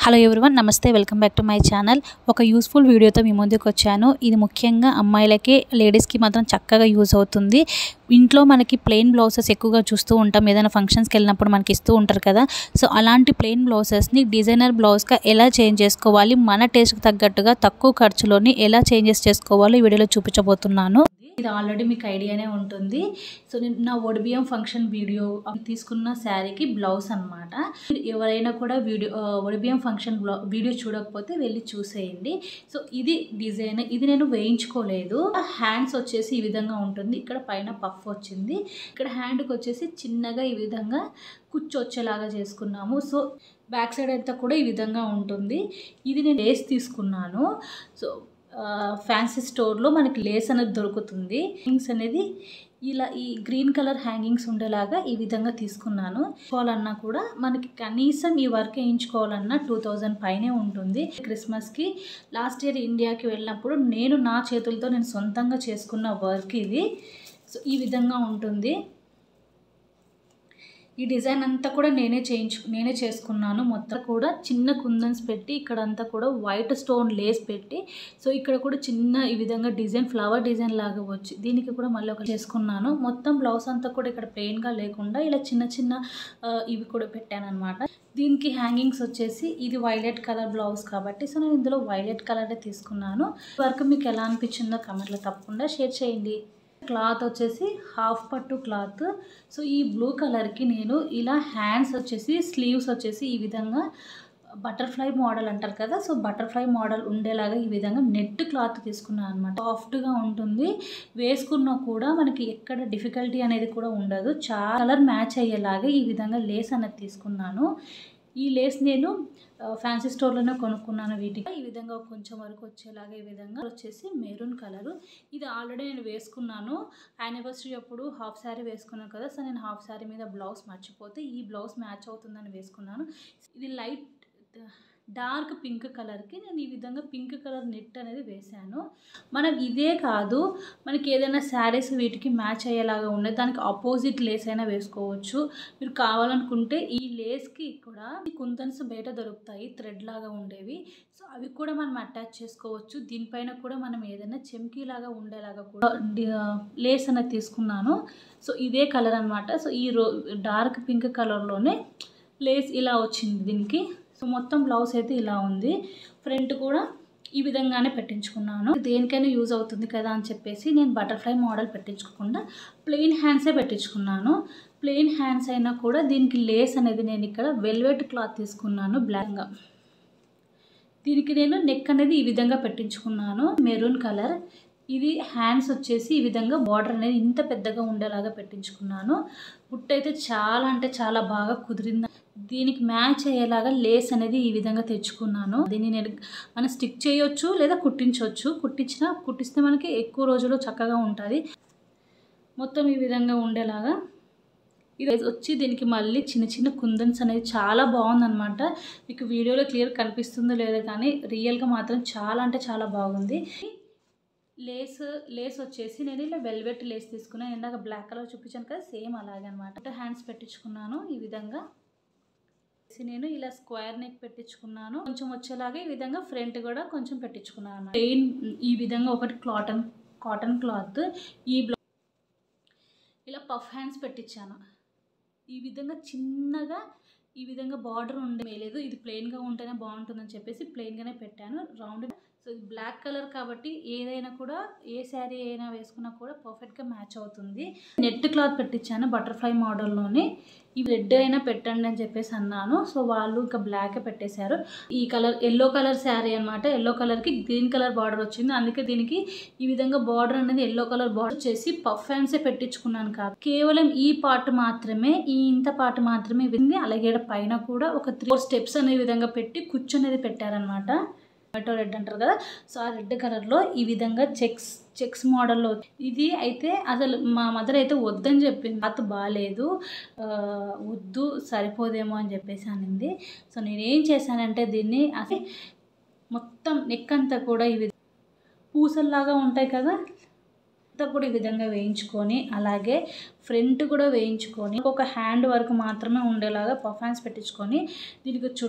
hello everyone నమస్తే welcome back to my channel ఒక useful వీడియోతో మీ ముందుకు వచ్చాను ఇది ముఖ్యంగా అమ్మాయిలకి లేడీస్కి మాత్రం చక్కగా యూజ్ అవుతుంది ఇంట్లో మనకి ప్లెయిన్ బ్లౌజెస్ ఎక్కువగా చూస్తూ ఉంటాం ఏదైనా ఫంక్షన్స్కి వెళ్ళినప్పుడు మనకి ఇస్తూ ఉంటారు కదా సో అలాంటి ప్లెయిన్ బ్లౌజెస్ని డిజైనర్ బ్లౌజ్గా ఎలా చేంజ్ చేసుకోవాలి మన టేస్ట్కి తగ్గట్టుగా తక్కువ ఖర్చులోని ఎలా చేంజెస్ చేసుకోవాలో ఈ వీడియోలో చూపించబోతున్నాను ఇది ఆల్రెడీ మీకు ఐడియానే ఉంటుంది సో నేను నా ఒడిబియం ఫంక్షన్ వీడియో తీసుకున్న శారీకి బ్లౌజ్ అనమాట ఎవరైనా కూడా వీడియో ఒడిబియం ఫంక్షన్ బ్లౌ వీడియో చూడకపోతే వెళ్ళి చూసేయండి సో ఇది డిజైన్ ఇది నేను వేయించుకోలేదు హ్యాండ్స్ వచ్చేసి ఈ విధంగా ఉంటుంది ఇక్కడ పైన పఫ్ వచ్చింది ఇక్కడ హ్యాండ్కి వచ్చేసి చిన్నగా ఈ విధంగా కుచ్చు వచ్చేలాగా చేసుకున్నాము సో బ్యాక్ సైడ్ అంతా కూడా ఈ విధంగా ఉంటుంది ఇది నేను లేస్ తీసుకున్నాను సో ఫ్యాన్సీ స్టోర్లో మనకి లేస్ అనేది దొరుకుతుంది హ్యాంగింగ్స్ అనేది ఇలా ఈ గ్రీన్ కలర్ హ్యాంగింగ్స్ ఉండేలాగా ఈ విధంగా తీసుకున్నాను తీసుకోవాలన్నా కూడా మనకి కనీసం ఈ వర్క్ వేయించుకోవాలన్నా టూ థౌజండ్ పైనే ఉంటుంది క్రిస్మస్కి లాస్ట్ ఇయర్ ఇండియాకి వెళ్ళినప్పుడు నేను నా చేతులతో నేను సొంతంగా చేసుకున్న వర్క్ ఇది సో ఈ విధంగా ఉంటుంది ఈ డిజైన్ అంతా కూడా నేనే చేయించు నేనే చేసుకున్నాను మొత్తం కూడా చిన్న కుందన్స్ పెట్టి ఇక్కడ అంతా కూడా వైట్ స్టోన్ లేస్ పెట్టి సో ఇక్కడ కూడా చిన్న ఈ విధంగా డిజైన్ ఫ్లవర్ డిజైన్ లాగా వచ్చి దీనికి కూడా మళ్ళీ ఒక చేసుకున్నాను మొత్తం బ్లౌజ్ అంతా కూడా ఇక్కడ ప్లెయిన్గా లేకుండా ఇలా చిన్న చిన్న ఇవి కూడా పెట్టాను అనమాట దీనికి హ్యాంగింగ్స్ వచ్చేసి ఇది వైలెట్ కలర్ బ్లౌజ్ కాబట్టి సో నేను ఇందులో వైలెట్ కలరే తీసుకున్నాను వర్క్ మీకు ఎలా అనిపించిందో కమెంట్లో తప్పకుండా షేర్ చేయండి క్లాత్ వచ్చేసి హాఫ్ పట్టు క్లాత్ సో ఈ బ్లూ కలర్కి నేను ఇలా హ్యాండ్స్ వచ్చేసి స్లీవ్స్ వచ్చేసి ఈ విధంగా బటర్ఫ్లై మోడల్ అంటారు కదా సో బటర్ఫ్లై మోడల్ ఉండేలాగా ఈ విధంగా నెట్ క్లాత్ తీసుకున్నాను అనమాట సాఫ్ట్గా ఉంటుంది వేసుకున్నా కూడా మనకి ఎక్కడ డిఫికల్టీ అనేది కూడా ఉండదు చాలా కలర్ మ్యాచ్ అయ్యేలాగా ఈ విధంగా లేస్ అనేది తీసుకున్నాను ఈ లేస్ నేను ఫ్యాన్సీ స్టోర్లోనే కొనుక్కున్నాను వీటికి ఈ విధంగా కొంచెం వరకు వచ్చేలాగా ఈ విధంగా వచ్చేసి మెరూన్ కలరు ఇది ఆల్రెడీ నేను వేసుకున్నాను యానివర్సరీ అప్పుడు హాఫ్ శారీ వేసుకున్నాను కదా సో నేను హాఫ్ శారీ మీద బ్లౌజ్ మర్చిపోతే ఈ బ్లౌజ్ మ్యాచ్ అవుతుందని వేసుకున్నాను ఇది లైట్ డార్క్ పింక్ కలర్కి నేను ఈ విధంగా పింక్ కలర్ నెట్ అనేది వేశాను మనం ఇదే కాదు మనకి ఏదైనా శారీస్ వీటికి మ్యాచ్ అయ్యేలాగా ఉండే దానికి ఆపోజిట్ లేస్ అయినా వేసుకోవచ్చు మీరు కావాలనుకుంటే ఈ లేస్కి కూడా కుందన్స్ బయట దొరుకుతాయి థ్రెడ్ లాగా ఉండేవి సో అవి కూడా మనం అటాచ్ చేసుకోవచ్చు దీనిపైన కూడా మనం ఏదైనా చెమ్కీ లాగా ఉండేలాగా కూడా లేస్ అనేది తీసుకున్నాను సో ఇదే కలర్ అనమాట సో ఈ రో డార్క్ పింక్ కలర్లోనే లేస్ ఇలా వచ్చింది దీనికి సో మొత్తం బ్లౌజ్ అయితే ఇలా ఉంది ఫ్రంట్ కూడా ఈ విధంగానే పెట్టించుకున్నాను దేనికైనా యూజ్ అవుతుంది కదా అని చెప్పేసి నేను బటర్ఫ్లై మోడల్ పెట్టించుకోకుండా ప్లెయిన్ హ్యాండ్సే పెట్టించుకున్నాను ప్లెయిన్ హ్యాండ్స్ అయినా కూడా దీనికి లేస్ అనేది నేను ఇక్కడ వెల్వెట్ క్లాత్ తీసుకున్నాను బ్లాక్గా దీనికి నేను నెక్ అనేది ఈ విధంగా పెట్టించుకున్నాను మెరూన్ కలర్ ఇది హ్యాండ్స్ వచ్చేసి ఈ విధంగా బార్డర్ అనేది ఇంత పెద్దగా ఉండేలాగా పెట్టించుకున్నాను బుట్ట అయితే చాలా అంటే చాలా బాగా కుదిరింది దీనికి మ్యాచ్ అయ్యేలాగా లేస్ అనేది ఈ విధంగా తెచ్చుకున్నాను దీన్ని నేను మనం స్టిక్ చేయొచ్చు లేదా కుట్టించవచ్చు కుట్టించిన కుట్టిస్తే మనకి ఎక్కువ రోజులు చక్కగా ఉంటుంది మొత్తం ఈ విధంగా ఉండేలాగా ఇది వచ్చి దీనికి మళ్ళీ చిన్న చిన్న కుందన్స్ అనేది చాలా బాగుందనమాట మీకు వీడియోలో క్లియర్ కనిపిస్తుందో లేదో కానీ రియల్గా మాత్రం చాలా అంటే చాలా బాగుంది లేస్ లేస్ వచ్చేసి నేను ఇలా వెల్వెట్ లేస్ తీసుకున్నాను ఇందాక బ్లాక్ కలర్ చూపించాను కదా సేమ్ అలాగే అనమాట హ్యాండ్స్ పెట్టించుకున్నాను ఈ విధంగా నేను ఇలా స్క్వేర్ నెక్ పెట్టించుకున్నాను కొంచెం వచ్చేలాగా ఈ విధంగా ఫ్రంట్ కూడా కొంచెం పెట్టించుకున్నాను ప్లెయిన్ ఈ విధంగా ఒకటి కాటన్ కాటన్ క్లాత్ ఈ బ్లౌ ఇలా పఫ్ హ్యాండ్స్ పెట్టించాను ఈ విధంగా చిన్నగా ఈ విధంగా బార్డర్ ఉండే లేదు ఇది ప్లెయిన్గా ఉంటేనే బాగుంటుందని చెప్పేసి ప్లెయిన్గానే పెట్టాను రౌండ్ సో ఇది బ్లాక్ కలర్ కాబట్టి ఏదైనా కూడా ఏ శారీ అయినా వేసుకున్నా కూడా పర్ఫెక్ట్గా మ్యాచ్ అవుతుంది నెట్ క్లాత్ పెట్టించాను బటర్ఫ్లై మోడల్లోనే ఈ రెడ్ అయినా పెట్టండి అని చెప్పేసి అన్నాను సో వాళ్ళు ఇంకా బ్లాక్ పెట్టేశారు ఈ కలర్ ఎల్లో కలర్ శారీ అనమాట ఎల్లో కలర్కి గ్రీన్ కలర్ బార్డర్ వచ్చింది అందుకే దీనికి ఈ విధంగా బార్డర్ అనేది ఎల్లో కలర్ బార్డర్ చేసి పఫ్ హ్యాండ్సే పెట్టించుకున్నాను కాదు కేవలం ఈ పార్ట్ మాత్రమే ఈ ఇంత పార్ట్ మాత్రమే వింది అలాగే పైన కూడా ఒక త్రీ ఫోర్ స్టెప్స్ అనే విధంగా పెట్టి కుచ్చు అనేది పెట్టారనమాట టొమాటో రెడ్ అంటారు కదా సో ఆ రెడ్ కలర్లో ఈ విధంగా చెక్స్ చెక్స్ మోడల్లో ఇది అయితే అసలు మా మదర్ అయితే వద్దని చెప్పింది క్లాత్ బాగాలేదు వద్దు సరిపోదేమో అని చెప్పేసి అనింది సో నేనేం చేశానంటే దీన్ని అసలు మొత్తం నెక్ అంతా కూడా ఇవి పూసల్లాగా ఉంటాయి కదా అంతా కూడా ఈ విధంగా వేయించుకొని అలాగే ఫ్రంట్ కూడా వేయించుకొని ఒక హ్యాండ్ వరకు మాత్రమే ఉండేలాగా పర్ఫాన్స్ పెట్టించుకొని దీనికి చుట్టూ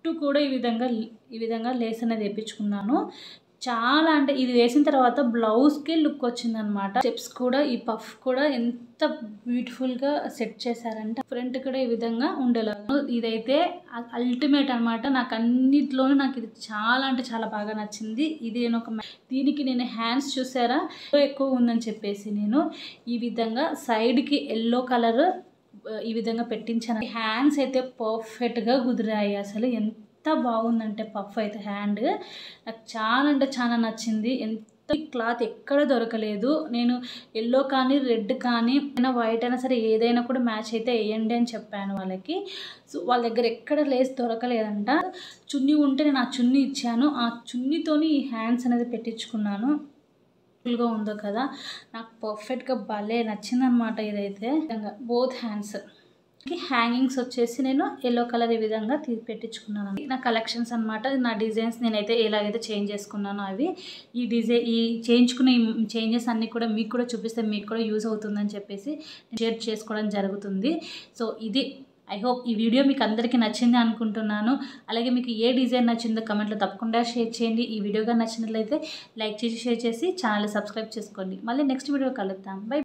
చుట్టూ కూడా ఈ విధంగా ఈ విధంగా లేస్ అనేది వేయించుకున్నాను చాలా అంటే ఇది వేసిన తర్వాత బ్లౌజ్కి లుక్ వచ్చిందనమాట స్టెప్స్ కూడా ఈ పఫ్ కూడా ఎంత బ్యూటిఫుల్గా సెట్ చేశారంటే ఫ్రంట్ కూడా ఈ విధంగా ఉండేలాగా ఇదైతే అల్టిమేట్ అనమాట నాకు అన్నిట్లోనూ నాకు ఇది చాలా అంటే చాలా బాగా నచ్చింది ఇది నేను ఒక దీనికి నేను హ్యాండ్స్ చూసారా ఎక్కువ ఉందని చెప్పేసి నేను ఈ విధంగా సైడ్కి ఎల్లో కలర్ ఈ విధంగా పెట్టించాను హ్యాండ్స్ అయితే పర్ఫెక్ట్గా కుదిరాయి అసలు ఎంత బాగుందంటే పఫ్ అయితే హ్యాండ్ నాకు చాలా అంటే చాలా నచ్చింది ఎంత క్లాత్ ఎక్కడ దొరకలేదు నేను ఎల్లో కానీ రెడ్ కానీ అయినా వైట్ అయినా సరే ఏదైనా కూడా మ్యాచ్ అయితే వేయండి అని చెప్పాను వాళ్ళకి సో వాళ్ళ దగ్గర ఎక్కడ లేస్ దొరకలేదంట చున్నీ ఉంటే నేను ఆ చున్నీ ఇచ్చాను ఆ చున్నీతోని ఈ హ్యాండ్స్ అనేది పెట్టించుకున్నాను గా ఉందో కదా నాకు పర్ఫెక్ట్గా భలే నచ్చిందనమాట ఇదైతే బోత్ హ్యాండ్స్ హ్యాంగింగ్స్ వచ్చేసి నేను ఎల్లో కలర్ ఈ విధంగా తీ పెట్టించుకున్నాను నా కలెక్షన్స్ అనమాట నా డిజైన్స్ నేనైతే ఎలాగైతే చేంజ్ చేసుకున్నానో అవి ఈ డిజైన్ ఈ చేయించుకున్న ఈ చేంజెస్ అన్నీ కూడా మీకు కూడా చూపిస్తే మీకు కూడా యూజ్ అవుతుందని చెప్పేసి షేర్ చేసుకోవడం జరుగుతుంది సో ఇది ఐ హోప్ ఈ వీడియో మీకు అందరికీ నచ్చింది అనుకుంటున్నాను అలాగే మీకు ఏ డిజైన్ నచ్చిందో కమెంట్లో తప్పకుండా షేర్ చేయండి ఈ వీడియోగా నచ్చినట్లయితే లైక్ చేసి షేర్ చేసి ఛానల్ సబ్స్క్రైబ్ చేసుకోండి మళ్ళీ నెక్స్ట్ వీడియో కలుద్దాం బై